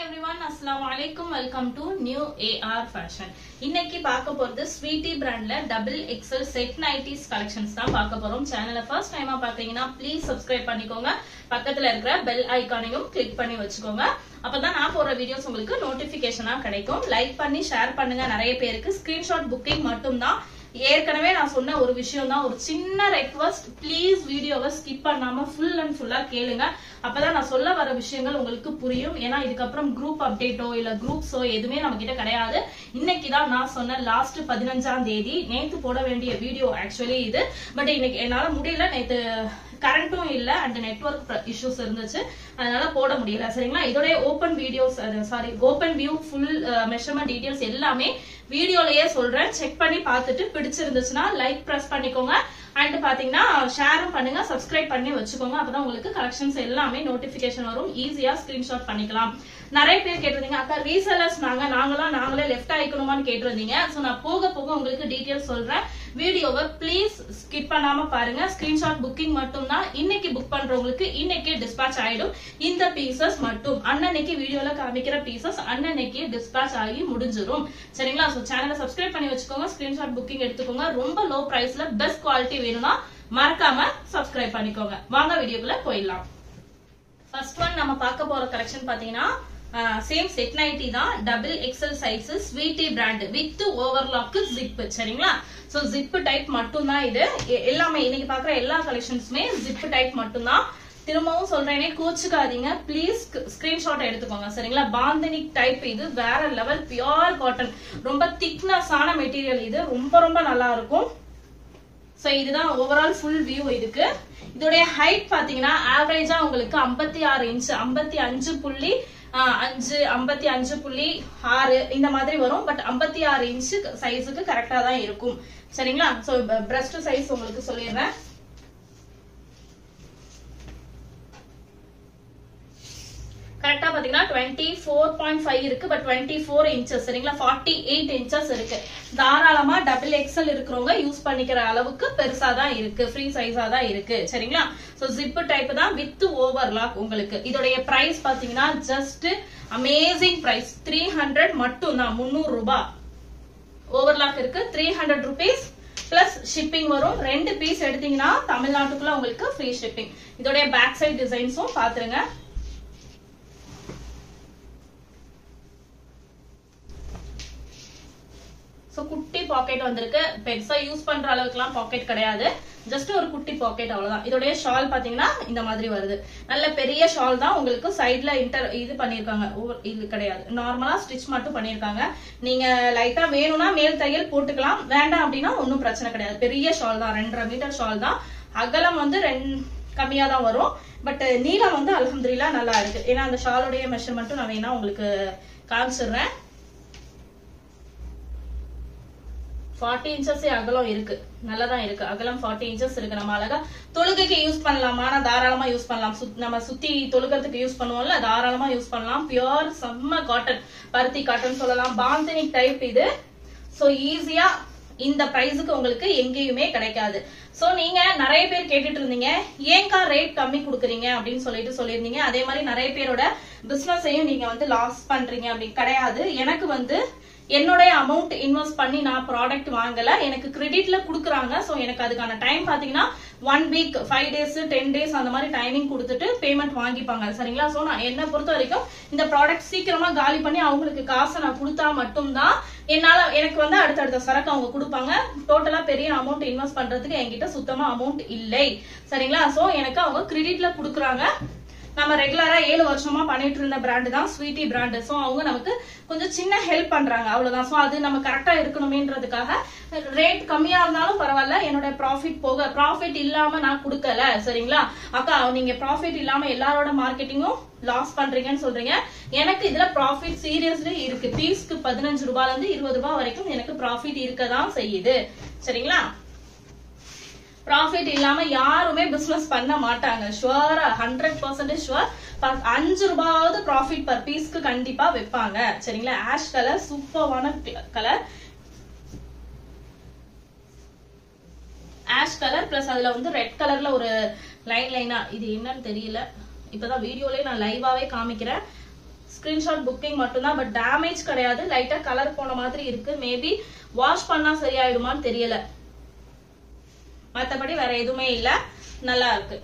everyone அஸ்ஸலாமு அலைக்கும் welcome to new A R fashion இன்னைக்கு பார்க்க போறது ஸ்வீட்டி பிராண்ட்ல double XL set nighties collections தான் பார்க்க போறோம் சேனலை ஃபர்ஸ்ட் டைமா பாத்தீங்கன்னா ப்ளீஸ் சப்ஸ்கிரைப் பண்ணிக்கோங்க பக்கத்துல இருக்கிற பெல் ஐகானையும் கிளிக் பண்ணி வச்சுக்கோங்க அப்பதான் நான் போற வீடியோஸ் உங்களுக்கு நோட்டிபிகேஷனா கிடைக்கும் லைக் பண்ணி ஷேர் பண்ணுங்க நிறைய பேருக்கு ஸ்கிரீன்ஷாட் புக்கிங் மட்டும்தான் ஏற்கனவே நான் சொன்ன ஒரு விஷயம் தான் ஒரு சின்ன ரெக்வஸ்ட் ப்ளீஸ் வீடியோவை ஸ்கிப் பண்ணாம ஃபுல் அண்ட் ஃபுல்லா கேளுங்க அப்பதான் நான் சொல்ல வர விஷயங்கள் உங்களுக்கு புரியும் ஏன்னா இதுக்கப்புறம் குரூப் அப்டேட்டோ இல்ல குரூப்ஸோ எதுவுமே நம்ம கிட்ட கிடையாது இன்னைக்கு தான் நான் சொன்ன லாஸ்ட் பதினஞ்சாம் தேதி நேத்து போட வேண்டிய வீடியோ ஆக்சுவலி இது பட் இன்னைக்கு என்னால முடியல நேத்து கரண்ட்டும் இல்ல அண்ட் நெட்ஒர்க் இஷ்யூஸ் இருந்துச்சு அதனால போட முடியல சரிங்களா இதோடைய open videos sorry open view full measurement details எல்லாமே வீடியோலயே சொல்றேன் செக் பண்ணி பார்த்துட்டு பிடிச்சிருந்துச்சுன்னா லைக் பிரஸ் பண்ணிக்கோங்க அண்ட் பாத்தீங்கன்னா ஷேரும் பண்ணுங்க சப்ஸ்கிரைப் பண்ணி வச்சுக்கோங்க அப்பதான் உங்களுக்கு கலெக்ஷன்ஸ் எல்லாமே நோட்டிபிகேஷன் வரும் ஈஸியா ஸ்கிரீன்ஷாட் பண்ணிக்கலாம் நிறைய பேர் கேட்டிருந்தீங்க அக்கா ரீசெல்லர்ஸ் நாங்க நாங்களாம் நாங்களே லெஃப்ட் ஆயிக்கணுமான்னு கேட்டிருந்தீங்க சோ நான் போக போக உங்களுக்கு டீடைல்ஸ் சொல்றேன் வீடியோவை ப்ளீஸ் ஸ்கிப் பண்ணாம பாருங்க ஸ்கிரீன்ஷாட் புக்கிங் மட்டும் தான் இன்னைக்கு புக் பண்றவங்களுக்கு இன்னைக்கு டிஸ்பேச் ஆயிடும் இந்த பீசஸ் மட்டும் அன்னன்னைக்கு வீடியோல காமிக்கிற பீசஸ் அன்னன்னைக்கு டிஸ்பேச் ஆகி முடிஞ்சிரும் சரிங்களா சோ சேனலை சப்ஸ்கிரைப் பண்ணி வச்சுக்கோங்க ஸ்கிரீன்ஷாட் புக்கிங் எடுத்துக்கோங்க ரொம்ப லோ பிரைஸ்ல பெஸ்ட் குவாலிட்டி வேணும்னா மறக்காம சப்ஸ்கிரைப் பண்ணிக்கோங்க வாங்க வீடியோக்குள்ள போயிடலாம் ஃபர்ஸ்ட் ஒன் நம்ம பார்க்க போற கலெக்ஷன் பாத்தீங்கன்னா சேம் செட் நைட்டி தான் double XL size Sweety brand with overlock zip சரிங்களா சோ ஜிப் டைப் மட்டும் தான் இது எ- எல்லாமே இன்னைக்கு பாக்குற எல்லா கலெக்ஷன்ஸுமே ஜிப் டைப் மட்டும் தான் திரும்பவும் சொல்றேனே கோச்சுக்காதீங்க ப்ளீஸ் ஸ்கிரீன்ஷாட் எடுத்துக்கோங்க சரிங்களா பாந்தனிக் டைப் இது வேற லெவல் பியோர் காட்டன் ரொம்ப திக்னஸ் ஆன மெட்டீரியல் இது ரொம்ப ரொம்ப நல்லா இருக்கும் சோ இதுதான் ஓவரால் ஃபுல் வியூ இதுக்கு இதோடைய ஹைட் பாத்தீங்கன்னா ஆவரேஜா உங்களுக்கு 56 ஆறு இன்ச் ஐம்பத்தி அஞ்சு புள்ளி ஆஹ், அஞ்சு ஐம்பத்தி அஞ்சு புள்ளி ஆறு இந்த மாதிரி வரும் பட் 56 ஆறு இன்ச்சு சைஸுக்கு கரெக்டா தான் இருக்கும் சரிங்களா சோ பிரஸ்ட் சைஸ் உங்களுக்கு சொல்லிடுறேன் கரெக்டா பாத்தீங்கன்னா டுவெண்ட்டி ஃபோர் பாயிண்ட் ஃபைவ் இருக்கு பட் டுவெண்ட்டி ஃபோர் இன்ச்சஸ் சரிங்களா ஃபார்ட்டி எயிட் இன்ச்சஸ் இருக்கு தாராளமா டபுள் எக்ஸல் இருக்கிறவங்க யூஸ் பண்ணிக்கிற அளவுக்கு பெருசா தான் இருக்கு ஃப்ரீ சைஸா தான் இருக்கு சரிங்களா சோ ஜிப் டைப் தான் வித் ஓவர்லாக் உங்களுக்கு இதோடைய பிரைஸ் பாத்தீங்கன்னா just amazing price three hundred மட்டும் தான் முந்நூறு ரூபாய் ஓவர்லாக் இருக்கு three hundred rupees plus shipping வரும் ரெண்டு பீஸ் எடுத்தீங்கன்னா தமிழ்நாட்டுக்குள்ள உங்களுக்கு ஃப்ரீ ஷிப்பிங் இதோடைய பேக் சைட் டிசைன்ஸும் பாத்துருங்க சோ குட்டி பாக்கெட் வந்திருக்கு பெருசா யூஸ் பண்ற அளவுக்குலாம் பாக்கெட் கிடையாது ஜஸ்ட் ஒரு குட்டி பாக்கெட் அவ்வளவுதான் இதோடைய ஷால் பாத்தீங்கன்னா இந்த மாதிரி வருது நல்ல பெரிய ஷால் தான் உங்களுக்கு சைடுல இன்டர் இது பண்ணிருக்காங்க ஓ- இது கிடையாது நார்மலா ஸ்டிச் மட்டும் பண்ணிருக்காங்க நீங்க லைட்டா வேணும்னா மேல் தையல் போட்டுக்கலாம் வேண்டாம் அப்படின்னா ஒன்றும் பிரச்சனை கிடையாது பெரிய ஷால் தான் ரெண்டரை மீட்டர் ஷால் தான் அகலம் வந்து ரெண் கம்மியா தான் வரும் பட் நீளம் வந்து அல்ஹம்துலில்லா நல்லா இருக்கு ஏன்னா அந்த ஷாலுடைய மெஷர்மெண்ட்டும் நான் வேணா உங்களுக்கு காமிச்சிடுறேன் ஃபார்ட்டி இன்ச்சஸ் அகலம் இருக்கு நல்லதான் இருக்கு அகலம் ஃபார்ட்டி இன்ச்சஸ் இருக்கு நம்ம அழகா தொழுகைக்கு யூஸ் பண்ணலாமா ஆனா தாராளமா யூஸ் பண்ணலாம் சுத்- நம்ம சுத்தி தொழுகிறதுக்கு யூஸ் பண்ணுவோம்ல தாராளமா யூஸ் பண்ணலாம் பியோர் செம்ம காட்டன் பருத்தி காட்டன் சொல்லலாம் பாந்தினிக் டைப் இது சோ ஈஸியா இந்த பிரைஸுக்கு உங்களுக்கு எங்கேயுமே கிடைக்காது சோ நீங்க நிறைய பேர் கேட்டுட்டு இருந்தீங்க ஏன்க்கா ரேட் கம்மி கொடுக்குறீங்க அப்படின்னு சொல்லிட்டு சொல்லியிருந்தீங்க அதே மாதிரி நிறைய பேரோட பிசினஸையும் நீங்க வந்து லாஸ் பண்றீங்க அப்படி கிடையாது எனக்கு வந்து என்னுடைய அமௌண்ட் இன்வெஸ்ட் பண்ணி நான் ப்ராடக்ட் வாங்கல எனக்கு கிரெடிட்ல குடுக்குறாங்க சோ எனக்கு அதுக்கான டைம் பாத்தீங்கன்னா one week five days ten days அந்த மாதிரி டைமிங் கொடுத்துட்டு பேமெண்ட் வாங்கிப்பாங்க சரிங்களா சோ நான் என்ன பொறுத்த வரைக்கும் இந்த ப்ராடக்ட் சீக்கிரமா காலி பண்ணி அவங்களுக்கு காசை நான் கொடுத்தா மட்டும்தான் என்னால எனக்கு வந்து அடுத்தடுத்த சரக்கு அவங்க கொடுப்பாங்க டோட்டலா பெரிய அமௌண்ட் இன்வெஸ்ட் பண்றதுக்கு என்கிட்ட சுத்தமா அமௌண்ட் இல்லை சரிங்களா சோ எனக்கு அவங்க கிரெடிட்ல குடுக்குறாங்க நம்ம ரெகுலரா ஏழு வருஷமா பண்ணிட்டு இருந்த பிராண்ட் தான் ஸ்வீட்டி பிராண்ட் சோ அவங்க நமக்கு கொஞ்சம் சின்ன ஹெல்ப் பண்றாங்க அவ்வளவுதான் சோ அது நம்ம கரெக்டா இருக்கணுமேன்றதுக்காக ரேட் கம்மியா இருந்தாலும் பரவாயில்ல என்னோட ப்ராஃபிட் போக ப்ராஃபிட் இல்லாம நான் கொடுக்கல சரிங்களா அக்கா நீங்க ப்ராஃபிட் இல்லாம எல்லாரோட மார்க்கெட்டிங்கும் லாஸ் பண்றீங்கன்னு சொல்றீங்க எனக்கு இதுல ப்ராஃபிட் சீரியஸ்லி இருக்கு பீஸ்க்கு பதினஞ்சு ரூபாய்ல இருந்து இருபது ரூபாய் வரைக்கும் எனக்கு ப்ராஃபிட் இருக்கதான் செய்யுது சரிங்களா ப்ராஃபிட் இல்லாம யாருமே பிசினஸ் பண்ண மாட்டாங்க ஷுவரா ஹண்ட்ரட் பர்சன்டேஜ் ஷுவர் அஞ்சு ரூபாவது ப்ராஃபிட் பர் பீஸ்க்கு கண்டிப்பா வைப்பாங்க சரிங்களா ஆஷ் கலர் சூப்பர்வான கலர் ஆஷ் கலர் பிளஸ் அதுல வந்து ரெட் கலர்ல ஒரு லைன் லைனா இது என்னன்னு தெரியல இப்பதான் வீடியோலயே நான் லைவாவே காமிக்கிறேன் ஸ்கிரீன்ஷாட் புக்கிங் மட்டும்தான் பட் டேமேஜ் கிடையாது லைட்டா கலர் போன மாதிரி இருக்கு மேபி வாஷ் பண்ணா சரியாயிடுமான்னு தெரியல மத்தபடி வேற எதுவுமே இல்ல நல்லா இருக்கு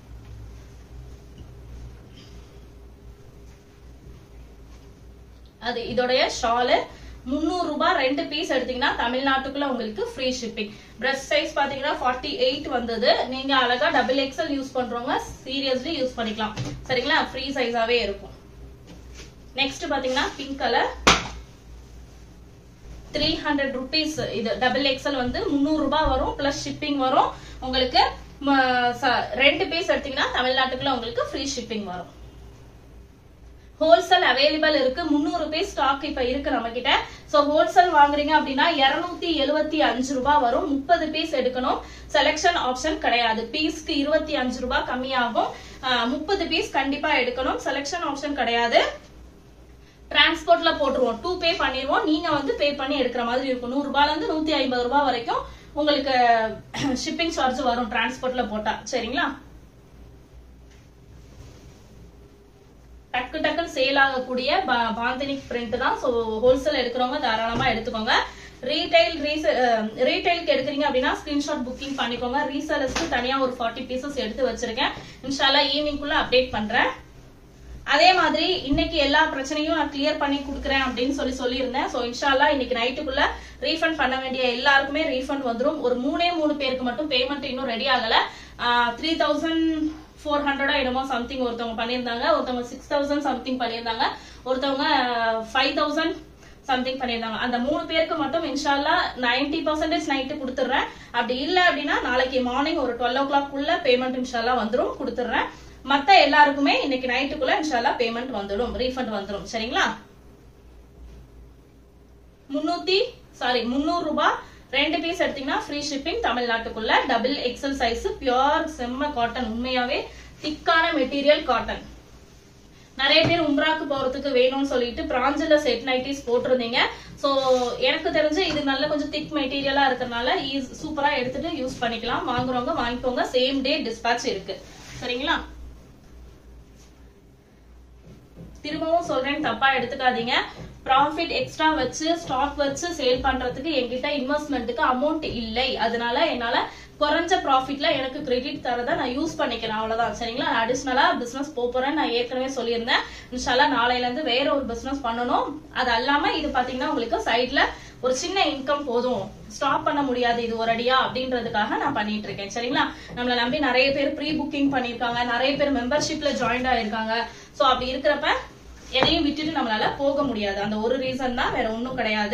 அது இதோடைய ஷாலு முந்நூறு ரூபாய் ரெண்டு பீஸ் எடுத்தீங்கன்னா தமிழ்நாட்டுக்குள்ள உங்களுக்கு ஃப்ரீ ஷிப்பிங் பிரஸ்ட் சைஸ் பாத்தீங்கன்னா ஃபார்ட்டி எயிட் வந்தது நீங்க அழகா டபுள் எக்ஸ்எல் யூஸ் பண்றவங்க சீரியஸ்லி யூஸ் பண்ணிக்கலாம் சரிங்களா ஃப்ரீ சைஸாவே இருக்கும் நெக்ஸ்ட் பாத்தீங்கன்னா pink colour three hundred rupees இது டபுள் எக்ஸ்எல் வந்து முந்நூறு ரூபாய் வரும் பிளஸ் ஷிப்பிங் வரும் உங்களுக்கு ம, ச- ரெண்டு பீஸ் எடுத்தீங்கன்னா தமிழ்நாட்டுக்குள்ள உங்களுக்கு ஃப்ரீ ஷிப்பிங் வரும் ஹோல்சேல் அவைலபிள் இருக்கு முந்நூறு பீஸ் ஸ்டாக் இப்ப இருக்கு நம்ம கிட்ட சோ ஹோல்சேல் வாங்குறீங்க அப்படின்னா இருநூத்தி எழுவத்தி அஞ்சு ரூபாய் வரும் முப்பது பீஸ் எடுக்கணும் செலெக்ஷன் ஆப்ஷன் கிடையாது பீஸ்க்கு இருபத்தி அஞ்சு ரூபாய் கம்மியாகும் முப்பது பீஸ் கண்டிப்பா எடுக்கணும் செலெக்ஷன் ஆப்ஷன் கிடையாது டிரான்ஸ்போர்ட்ல போட்டுருவோம் டூ பே பண்ணிடுவோம் நீங்க வந்து பே பண்ணி எடுக்கிற மாதிரி இருக்கும் நூறு ரூபாய்ல இருந்து நூத்தி ஐம்பது ரூபாய் வரைக்கும் உங்களுக்கு ஷிப்பிங் சார்ஜ் வரும் டிரான்ஸ்போர்ட்ல போட்டா சரிங்களா டக்கு டக்குன்னு சேல் ஆகக்கூடிய பா- பாந்தினிக் பிரிண்ட் தான் ஸோ ஹோல்சேல் எடுக்கிறவங்க தாராளமா எடுத்துக்கோங்க ரீட்டைல் ரீட்டைலுக்கு எடுக்கிறீங்க அப்படின்னா ஸ்கிரீன்ஷாட் புக்கிங் பண்ணிக்கோங்க ரீசேலர்ஸ்க்கு தனியா ஒரு ஃபார்ட்டி பீசஸ் எடுத்து வச்சிருக்கேன் இன்ஷால்லா ஈவினிங்குள்ள அப்டேட் பண்றேன் அதே மாதிரி இன்னைக்கு எல்லா பிரச்சனையும் நான் கிளியர் பண்ணி கொடுக்குறேன் அப்படின்னு சொல்லி சொல்லியிருந்தேன் ஸோ இன்ஷால்லா இன்னைக்கு நைட்டுக்குள்ள ரீஃபண்ட் பண்ண வேண்டிய எல்லாருக்குமே ரீஃபண்ட் வந்துரும் ஒரு மூணே மூணு பேருக்கு மட்டும் பேமெண்ட் இன்னும் ரெடி ஆகல த்ரீ தௌசண்ட் ஃபோர் ஹண்ட்ரடா என்னமோ சம்திங் ஒருத்தவங்க பண்ணியிருந்தாங்க ஒருத்தவங்க சிக்ஸ் தௌசண்ட் சம்திங் பண்ணியிருந்தாங்க ஒருத்தவங்க ஃபைவ் தௌசண்ட் சம்திங் பண்ணியிருந்தாங்க அந்த மூணு பேருக்கு மட்டும் இன்ஷால்லா நைன்டி பர்சன்டேஜ் நைட்டு கொடுத்துட்றேன் அப்படி இல்ல அப்படின்னா நாளைக்கு மார்னிங் ஒரு டுவெல் ஓ கிளாக் குள்ள பேமெண்ட் இன்ஷால்லா வந்துரும் கொடுத்துட்றேன் மத்த எல்லாருக்குமே இன்னைக்கு நைட்டுக்குள்ள இன்ஷால்லா பேமெண்ட் வந்துடும் ரீஃபண்ட் வந்துடும் சரிங்களா முன்னூத்தி சாரி முந்நூறு ரூபாய் ரெண்டு பீஸ் எடுத்தீங்கன்னா ஃப்ரீ ஷிப்பிங் தமிழ்நாட்டுக்குள்ள டபுள் எக்ஸல் சைஸ் பியோர் செம்ம காட்டன் உண்மையாவே திக்கான மெட்டீரியல் காட்டன் நிறைய பேர் உம்ராக்கு போறதுக்கு வேணும்னு சொல்லிட்டு பிராஞ்சில செட் நைட்டிஸ் போட்டிருந்தீங்க சோ எனக்கு தெரிஞ்சு இது நல்ல கொஞ்சம் திக் மெட்டீரியலா இருக்கறனால சூப்பரா எடுத்துட்டு யூஸ் பண்ணிக்கலாம் வாங்குறவங்க வாங்கிக்கோங்க சேம் டே டிஸ்பேட்ச் இருக்கு சரிங்களா திரும்பவும் சொல்றேன் தப்பா எடுத்துக்காதீங்க ப்ராஃபிட் எக்ஸ்ட்ரா வச்சு ஸ்டாக் வச்சு சேல் பண்றதுக்கு என்கிட்ட இன்வெஸ்ட்மெண்ட்டுக்கு அமௌண்ட் இல்லை அதனால என்னால குறைஞ்ச ப்ராஃபிட்ல எனக்கு கிரெடிட் தரதை நான் யூஸ் பண்ணிக்கிறேன் அவ்வளவுதான் சரிங்களா அடிஷ்னலா பிசினஸ் போறேன் நான் ஏற்கனவே சொல்லியிருந்தேன் இன்ஷால்லா நாளையில இருந்து வேற ஒரு பிசினஸ் பண்ணணும் அது அல்லாம இது பாத்தீங்கன்னா உங்களுக்கு சைட்ல ஒரு சின்ன இன்கம் போதும் ஸ்டாப் பண்ண முடியாது இது ஒரு அடியா அப்படின்றதுக்காக நான் பண்ணிட்டு இருக்கேன் சரிங்களா நம்மள நம்பி நிறைய பேர் ப்ரீ புக்கிங் பண்ணிருக்காங்க நிறைய பேர் மெம்பர்ஷிப்ல ஜாயின் ஆயிருக்காங்க சோ அப்படி இருக்கிறப்ப எதையும் விட்டுட்டு நம்மளால போக முடியாது அந்த ஒரு ரீசன் தான் வேற ஒண்ணும் கிடையாது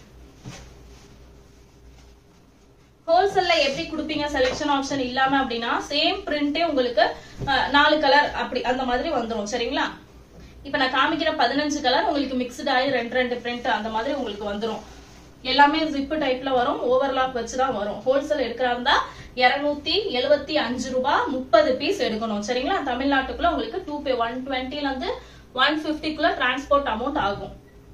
ஹோல்சேல்ல எப்படி கொடுப்பீங்க செலெக்ஷன் ஆப்ஷன் இல்லாம அப்படின்னா சேம் பிரிண்டே உங்களுக்கு அஹ், நாலு கலர் அப்படி அந்த மாதிரி வந்துரும் சரிங்களா இப்ப நான் காமிக்கிற பதினஞ்சு கலர் உங்களுக்கு மிக்ஸ்டு ஆகி ரெண்டு ரெண்டு பிரிண்ட் அந்த மாதிரி உங்களுக்கு வந்துரும் எல்லாமே ஜிப்பு டைப்ல வரும் ஓவர்லாக் வச்சுதான் வரும் ஹோல்சேல் எடுக்கிறா இருந்தா இருநூத்தி எழுவத்தி அஞ்சு ரூபாய் முப்பது பீஸ் எடுக்கணும் சரிங்களா தமிழ்நாட்டுக்குள்ள உங்களுக்கு டூ பே ஒன் டுவெண்ட்டில இருந்து ஒன் பிப்டிக்குள்ள டிரான்ஸ்போர்ட் அமௌண்ட் ஆகும்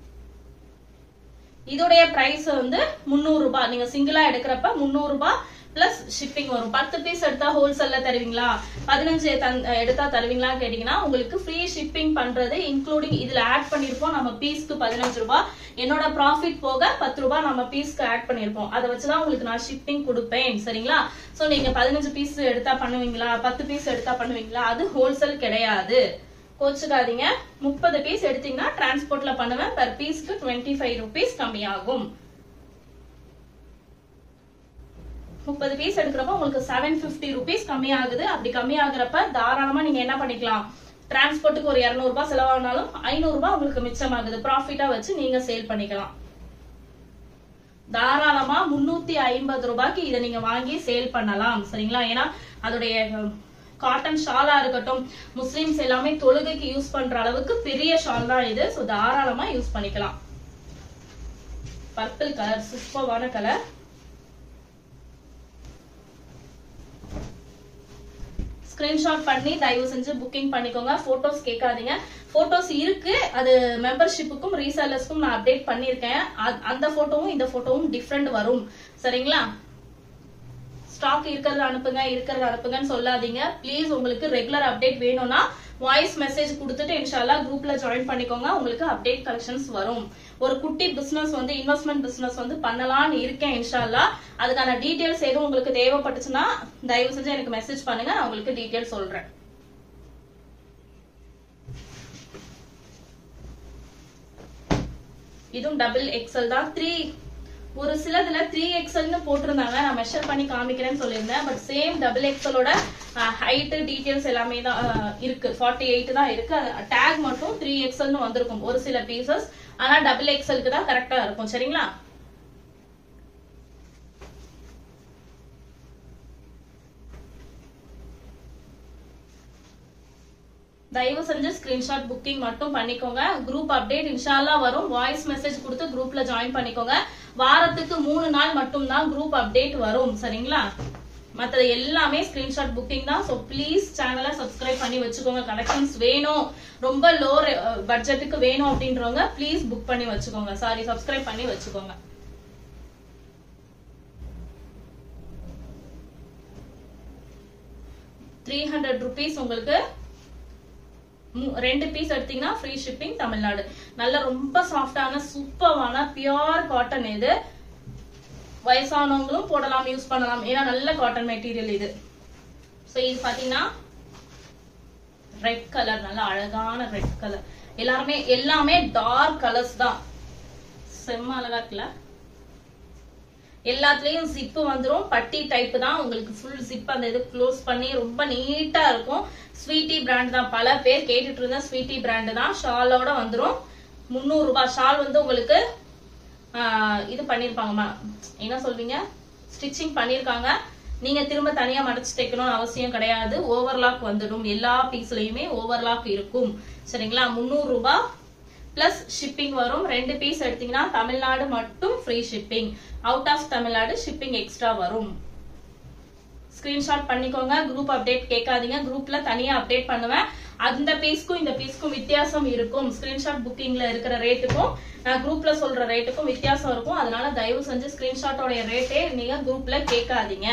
இதோடைய பிரைஸ் வந்து முந்நூறு ரூபாய் நீங்க சிங்கிளா எடுக்கிறப்ப முந்நூறு ரூபாய் பிளஸ் ஷிப்பிங் வரும் பத்து பீஸ் எடுத்தா ஹோல்சேல்ல தருவீங்களா பதினஞ்சு தந்- எடுத்தா தருவீங்களா கேட்டீங்கன்னா உங்களுக்கு ஃப்ரீ ஷிப்பிங் பண்றது இன்க்ளூடிங் இதுல ஆட் பண்ணிருப்போம் நம்ம பீஸ்க்கு பதினஞ்சு ரூபாய் என்னோட ப்ராஃபிட் போக பத்து ரூபாய் நம்ம பீஸ்க்கு ஆட் பண்ணிருப்போம் அதை வச்சுதான் உங்களுக்கு நான் ஷிப்பிங் கொடுப்பேன் சரிங்களா சோ நீங்க பதினஞ்சு பீஸ் எடுத்தா பண்ணுவீங்களா பத்து பீஸ் எடுத்தா பண்ணுவீங்களா அது ஹோல்சேல் கிடையாது கோச்சுக்காதீங்க முப்பது பீஸ் எடுத்தீங்கன்னா டிரான்ஸ்போர்ட்ல பண்ணுவேன் per பீஸ்க்கு டுவெண்ட்டி ஃபைவ் ருபீஸ் கம்மியாகும் முப்பது பீஸ் எடுக்கிறப்ப உங்களுக்கு செவன் பிப்டி ருபீஸ் கம்மி ஆகுது அப்படி கம்மி ஆகுறப்ப தாராளமா நீங்க என்ன பண்ணிக்கலாம் டிரான்ஸ்போர்ட்டுக்கு ஒரு இருநூறு ரூபாய் செலவானாலும் ஐநூறு ரூபாய் உங்களுக்கு மிச்சமாகுது ப்ராஃபிட்டா வச்சு நீங்க சேல் பண்ணிக்கலாம் தாராளமா முன்னூத்தி ஐம்பது ரூபாய்க்கு இதை நீங்க வாங்கி சேல் பண்ணலாம் சரிங்களா ஏன்னா அதோடைய காட்டன் ஷாலா இருக்கட்டும் முஸ்லிம்ஸ் எல்லாமே தொழுகைக்கு யூஸ் பண்ற அளவுக்கு பெரிய ஷால் தான் இது சோ தாராளமா யூஸ் பண்ணிக்கலாம் பர்பிள் கலர் சூப்பர்வான கலர் ஸ்கிரீன்ஷாட் பண்ணி தயவு செஞ்சு புக்கிங் பண்ணிக்கோங்க போட்டோஸ் கேட்காதீங்க போட்டோஸ் இருக்கு அது மெம்பர்ஷிப்புக்கும் ரீசேலர்ஸ்க்கும் நான் அப்டேட் பண்ணிருக்கேன் அ- அந்த போட்டோவும் இந்த போட்டோவும் டிஃப்ரெண்ட் வரும் சரிங்களா ஸ்டாக் இருக்கிறத அனுப்புங்க இருக்கிறத அனுப்புங்கன்னு சொல்லாதீங்க ப்ளீஸ் உங்களுக்கு ரெகுலர் அப்டேட் வேணும்னா வாய்ஸ் மெசேஜ் கொடுத்துட்டு இன்ஷால்லா குரூப்ல ஜாயின் பண்ணிக்கோங்க உங்களுக்கு அப்டேட் கலெக்ஷன்ஸ் வரும் ஒரு குட்டி பிசினஸ் வந்து இன்வெஸ்ட்மெண்ட் பிசினஸ் வந்து பண்ணலாம்னு இருக்கேன் இன்ஷால்லா அதுக்கான டீடைல்ஸ் எதுவும் உங்களுக்கு தேவைப்பட்டுச்சுன்னா தயவு செஞ்சு எனக்கு மெசேஜ் பண்ணுங்க நான் உங்களுக்கு டீடைல் சொல்றேன் இதுவும் டபுள் எக்ஸல் தான் த்ரீ ஒரு சிலதுல த்ரீ எக்ஸல்னு போட்டிருந்தாங்க நான் மெஷர் பண்ணி காமிக்கிறேன்னு சொல்லியிருந்தேன் பட் சேம் டபுள் எக்ஸலோட ஹைட் டீடைல்ஸ் எல்லாமே தான் அஹ், இருக்கு ஃபார்ட்டி எயிட் தான் இருக்கு டேக் மட்டும் த்ரீ எக்ஸல்னு வந்திருக்கும் ஒரு சில பீசஸ் ஆனா டபுள் எக்ஸலுக்கு தான் கரெக்டா இருக்கும் சரிங்களா தயவு செஞ்சு ஸ்கிரீன்ஷாட் புக்கிங் மட்டும் பண்ணிக்கோங்க குரூப் அப்டேட் இன்ஷால்லா வரும் வாய்ஸ் மெசேஜ் கொடுத்து குரூப்ல ஜாயின் பண்ணிக்கோங்க வாரத்துக்கு மூணு நாள் மட்டும் தான் குரூப் அப்டேட் வரும் சரிங்களா மத்தது எல்லாமே ஸ்கிரீன்ஷாட் புக்கிங் தான் ஸோ ப்ளீஸ் சேனலை சப்ஸ்கிரைப் பண்ணி வச்சுக்கோங்க கலெக்ஷன்ஸ் வேணும் ரொம்ப லோ பட்ஜெட்டுக்கு வேணும் அப்படின்றவங்க ப்ளீஸ் புக் பண்ணி வச்சுக்கோங்க சாரி சப்ஸ்கிரைப் பண்ணி வச்சுக்கோங்க த்ரீ ஹண்ட்ரட் ருபீஸ் உங்களுக்கு மூ- ரெண்டு பீஸ் எடுத்தீங்கன்னா ஃப்ரீ ஷிப்பிங் தமிழ்நாடு நல்ல ரொம்ப சாஃப்டான சூப்பரான பியோர் காட்டன் இது வயசானவங்களும் போடலாம் யூஸ் பண்ணலாம் ஏன்னா நல்ல காட்டன் மெட்டீரியல் இது சோ இது பாத்தீங்கன்னா ரெட் கலர் நல்ல அழகான ரெட் கலர் எல்லாருமே எல்லாமே டார்க் கலர்ஸ் தான் செம்ம அழகா இருக்குல்ல எல்லாத்துலயும் ஜிப் வந்துரும் பட்டி டைப் தான் உங்களுக்கு ஃபுல் ஜிப் அந்த இது க்ளோஸ் பண்ணி ரொம்ப நீட்டா இருக்கும் ஸ்வீட்டி பிராண்ட் தான் பல பேர் கேட்டுட்டு இருந்த ஸ்வீட்டி பிராண்ட் தான் ஷாலோட வந்துரும் முந்நூறு ரூபாய் ஷால் வந்து உங்களுக்கு ஆஹ், இது பண்ணிருப்பாங்கம்மா என்ன சொல்வீங்க ஸ்டிச்சிங் பண்ணிருக்காங்க நீங்க திரும்ப தனியா மடிச்சு தைக்கணும்னு அவசியம் கிடையாது ஓவர்லாக் வந்துடும் எல்லா பீஸ்லயுமே ஓவர்லாக் இருக்கும் சரிங்களா முந்நூறு ரூபாய் பிளஸ் ஷிப்பிங் வரும் ரெண்டு பீஸ் எடுத்தீங்கன்னா தமிழ்நாடு மட்டும் free shipping out of Tamil Nadu shipping extra வரும் ஸ்கிரீன்ஷாட் பண்ணிக்கோங்க குரூப் அப்டேட் கேட்காதீங்க குரூப்ல தனியா அப்டேட் பண்ணுவேன் அந்த பீஸ்க்கும் இந்த பீஸ்க்கும் வித்தியாசம் இருக்கும் ஸ்கிரீன்ஷாட் புக்கிங்ல இருக்கிற ரேட்டுக்கும் நான் குரூப்ல சொல்ற ரேட்டுக்கும் வித்தியாசம் இருக்கும் அதனால தயவு செஞ்சு ஸ்கிரீன்ஷாட்டோட ரேட்டே நீங்க குரூப்ல கேட்காதீங்க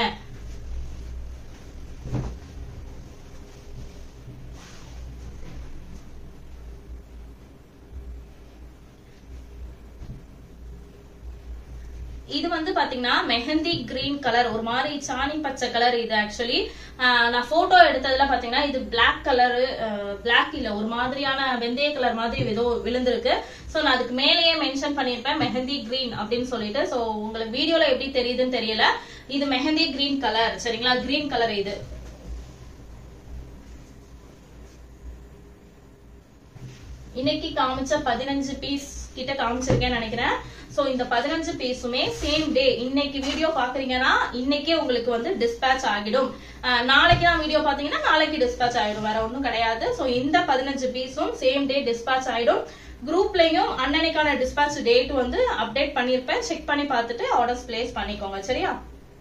இது வந்து பாத்தீங்கன்னா மெஹந்தி கிரீன் கலர் ஒரு மாதிரி சாணி பச்சை கலர் இது ஆக்சுவலி நான் போட்டோ எடுத்ததுல பாத்தீங்கன்னா இது பிளாக் கலர் பிளாக் இல்ல ஒரு மாதிரியான வெந்தய கலர் மாதிரி ஏதோ விழுந்திருக்கு சோ நான் அதுக்கு மேலேயே மென்ஷன் பண்ணிருப்பேன் மெஹந்தி கிரீன் அப்படின்னு சொல்லிட்டு சோ உங்களுக்கு வீடியோல எப்படி தெரியுதுன்னு தெரியல இது மெஹந்தி கிரீன் கலர் சரிங்களா கிரீன் கலர் இது இன்னைக்கு காமிச்ச பதினஞ்சு பீஸ் கிட்ட காமிச்சிருக்கேன்னு நினைக்கிறேன் சோ இந்த பதினஞ்சு பீஸுமே சேம் டே இன்னைக்கு வீடியோ பாக்குறீங்கன்னா இன்னைக்கே உங்களுக்கு வந்து டிஸ்பேச் ஆகிடும் அஹ் நாளைக்கு தான் வீடியோ பாத்தீங்கன்னா நாளைக்கு டிஸ்பேச் ஆயிடும் வேற ஒண்ணும் கிடையாது சோ இந்த பதினஞ்சு பீஸும் சேம் டே டிஸ்பேச் ஆயிடும் குரூப்லயும் அன்னன்னைக்கான டிஸ்பேச் டேட் வந்து அப்டேட் பண்ணிருப்பேன் செக் பண்ணி பார்த்துட்டு ஆர்டர்ஸ் பிளேஸ் பண்ணிக்கோங்க சரியா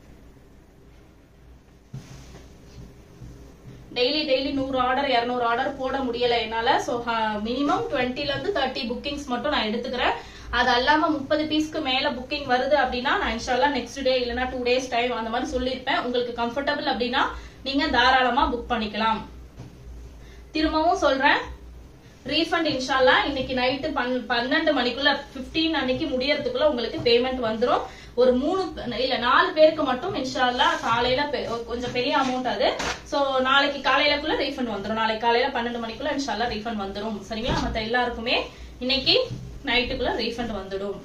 டெய்லி டெய்லி நூறு ஆர்டர் இரநூறு ஆர்டர் போட முடியல என்னால ஸோ மினிமம் டுவெண்ட்டில இருந்து தேர்ட்டி புக்கிங்ஸ் மட்டும் நான் எடுத்துக்கிறேன் அது அல்லாம முப்பது பீஸ்க்கு மேல புக்கிங் வருது அப்படின்னா நான் இன்ஷால்லா நெக்ஸ்ட் டே இல்லைன்னா டூ டேஸ் டைம் அந்த மாதிரி சொல்லியிருப்பேன் உங்களுக்கு கம்ஃபர்டபுள் அப்படின்னா நீங்க தாராளமா புக் பண்ணிக்கலாம் திரும்பவும் சொல்றேன் ரீஃபண்ட் இன்ஷால்லா இன்னைக்கு நைட்டு பன்னெண்டு மணிக்குள்ள 15 அன்னைக்கு முடியறதுக்குள்ள உங்களுக்கு பேமெண்ட் வந்துரும் ஒரு மூணு பே- இல்ல நாலு பேருக்கு மட்டும் இன்ஷால்லா காலையில பெ- கொஞ்சம் பெரிய அமௌண்ட் அது சோ நாளைக்கு காலையிலக்குள்ள ரீஃபண்ட் வந்துரும் நாளைக்கு காலையில பன்னெண்டு மணிக்குள்ள இன்ஷால்லா ரீஃபண்ட் வந்துரும் சரிங்களா மத்த எல்லாருக்குமே இன்னைக்கு நைட்டுக்குள்ள ரீஃபண்ட் வந்துடும்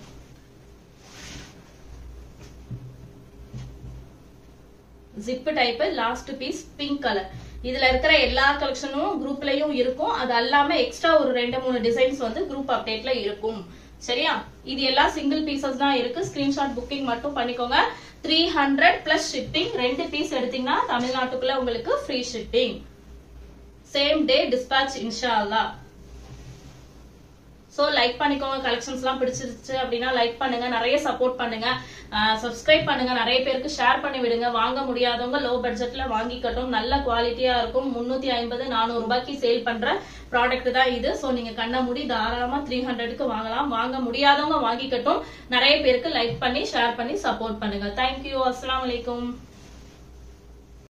zip type last piece pink colour இதுல இருக்கிற எல்லா கலெக்ஷனும் குரூப்லயும் இருக்கும் அது அல்லாம எக்ஸ்ட்ரா ஒரு ரெண்டு மூணு டிசைன்ஸ் வந்து குரூப் அப்டேட்ல இருக்கும் சரியா இது எல்லாம் சிங்கிள் பீசஸ் தான் இருக்கு ஸ்கிரீன்ஷாட் புக்கிங் மட்டும் பண்ணிக்கோங்க த்ரீ ஹண்ட்ரட் பிளஸ் ஷிப்பிங் ரெண்டு பீஸ் எடுத்தீங்கன்னா தமிழ்நாட்டுக்குள்ள உங்களுக்கு free shipping same day dispatch இன்ஷா அல்லாஹ் சோ லைக் பண்ணிக்கோங்க கலெக்ஷன்ஸ் எல்லாம் பிடிச்சிருச்சு அப்படின்னா லைக் பண்ணுங்க நிறைய சப்போர்ட் பண்ணுங்க சப்ஸ்கிரைப் பண்ணுங்க நிறைய பேருக்கு ஷேர் பண்ணி விடுங்க வாங்க முடியாதவங்க லோ பட்ஜெட்ல வாங்கிக்கட்டும் நல்ல குவாலிட்டியா இருக்கும் முன்னூத்தி ஐம்பது நானூறு ரூபாய்க்கு சேல் பண்ற ப்ராடக்ட் தான் இது சோ நீங்க கண்ண மூடி தாராளமா த்ரீ ஹண்ட்ரடுக்கு வாங்கலாம் வாங்க முடியாதவங்க வாங்கிக்கட்டும் நிறைய பேருக்கு லைக் பண்ணி ஷேர் பண்ணி சப்போர்ட் பண்ணுங்க தேங்க்யூ அஸ்ஸலாமு அலைக்கும்